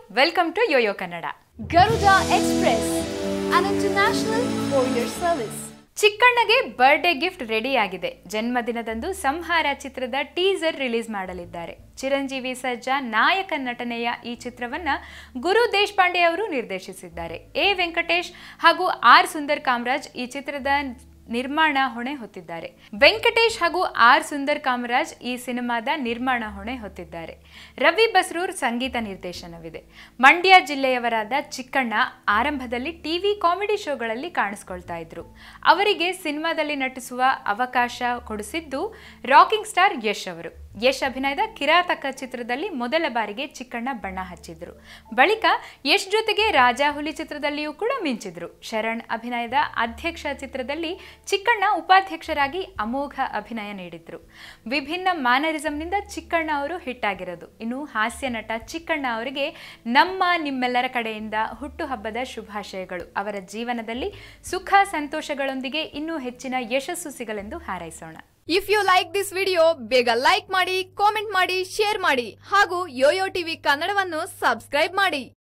Welcome to YoYo Kannada Garuda Express, an international courier service. ಚಿಕ್ಕಣ್ಣಗೆ birthday gift ready ಆಗಿದೆ ಜನ್ಮದಿನದಂದು ಸಂಹಾರ ಚಿತ್ರದ ಟೀಸರ್ ರಿಲೀಸ್ ಮಾಡಲಿದ್ದಾರೆ ಚಿರಂಜೀವಿ ಸರ್ಜಾ ನಾಯಕ ನಟನೆಯ ಈ ಚಿತ್ರವನ್ನ ಗುರು ದೇಶಪಾಂಡೆ ಅವರು ನಿರ್ದೇಶಿಸಿದ್ದಾರೆ ಎ ವೆಂಕಟೇಶ್ ಹಾಗೂ ಆರ್ ಸುಂದರ್ ಕಾಮರಾಜ್ ಈ ಚಿತ್ರದ ನಿರ್ಮಾಣ ಹೊಣೆ ಹೊತ್ತಿದ್ದಾರೆ ವೆಂಕಟೇಶ್ ಹಾಗೂ ಆರ್ ಸುಂದರ್ ಕಾಮರಾಜ್ ಈ ಸಿನಿಮಾದ ನಿರ್ಮಾಣ ಹೊಣೆ ಹೊತ್ತಿದ್ದಾರೆ ರವಿ ಬಸ್ರೂರ್ ಸಂಗೀತ ನಿರ್ದೇಶನವಿದೆ ಮಂಡ್ಯ ಜಿಲ್ಲೆಯವರಾದ ಚಿಕ್ಕಣ್ಣ ಆರಂಭದಲ್ಲಿ ಟಿವಿ ಕಾಮಿಡಿ ಶೋಗಳಲ್ಲಿ ಕಾಣಿಸ್ಕೊಳ್ತಾ ಇದ್ರು ಅವರಿಗೆ ಸಿನಿಮಾದಲ್ಲಿ ನಟಿಸುವ ಅವಕಾಶ ಕೊಡಿಸಿದ್ದು ರಾಕಿಂಗ್ ಸ್ಟಾರ್ ಯಶ್ ಅವರು ಯಶ್ ಅಭಿನಯದ ಕಿರಾತಕ ಚಿತ್ರದಲ್ಲಿ ಮೊದಲ ಬಾರಿಗೆ ಚಿಕ್ಕಣ್ಣ ಬಣ್ಣ ಹಚ್ಚಿದ್ರು ಬಳಿಕ ಯಶ್ ಜೊತೆಗೆ ರಾಜಾ ಹುಲಿ ಚಿತ್ರದಲ್ಲಿಯೂ ಕೂಡ ಮಿಂಚಿದ್ರು ಶರಣ್ ಅಭಿನಯದ ಅಧ್ಯಕ್ಷ ಚಿತ್ರದಲ್ಲಿ ಚಿಕ್ಕಣ್ಣ ಉಪಾಧ್ಯಕ್ಷರಾಗಿ ಅಮೋಘ ಅಭಿನಯ ನೀಡಿದ್ರು ವಿಭಿನ್ನ ಮ್ಯಾನರಿಸಂನಿಂದ ಚಿಕ್ಕಣ್ಣ ಅವರು ಹಿಟ್ ಆಗಿರೋದು ಇನ್ನು ಹಾಸ್ಯ ನಟ ಚಿಕ್ಕಣ್ಣ ಅವರಿಗೆ ನಮ್ಮ ನಿಮ್ಮೆಲ್ಲರ ಕಡೆಯಿಂದ ಹುಟ್ಟುಹಬ್ಬದ ಶುಭಾಶಯಗಳು ಅವರ ಜೀವನದಲ್ಲಿ ಸುಖ ಸಂತೋಷಗಳೊಂದಿಗೆ ಇನ್ನೂ ಹೆಚ್ಚಿನ ಯಶಸ್ಸು ಸಿಗಲೆಂದು ಹಾರೈಸೋಣ if you like this video ಬೇಗ ಲೈಕ್ ಮಾಡಿ ಕಾಮೆಂಟ್ ಮಾಡಿ ಶೇರ್ ಮಾಡಿ ಹಾಗೂ ಯೋಯೋ ಟಿವಿ ಕನ್ನಡವನ್ನು ಸಬ್ಸ್ಕ್ರೈಬ್ ಮಾಡಿ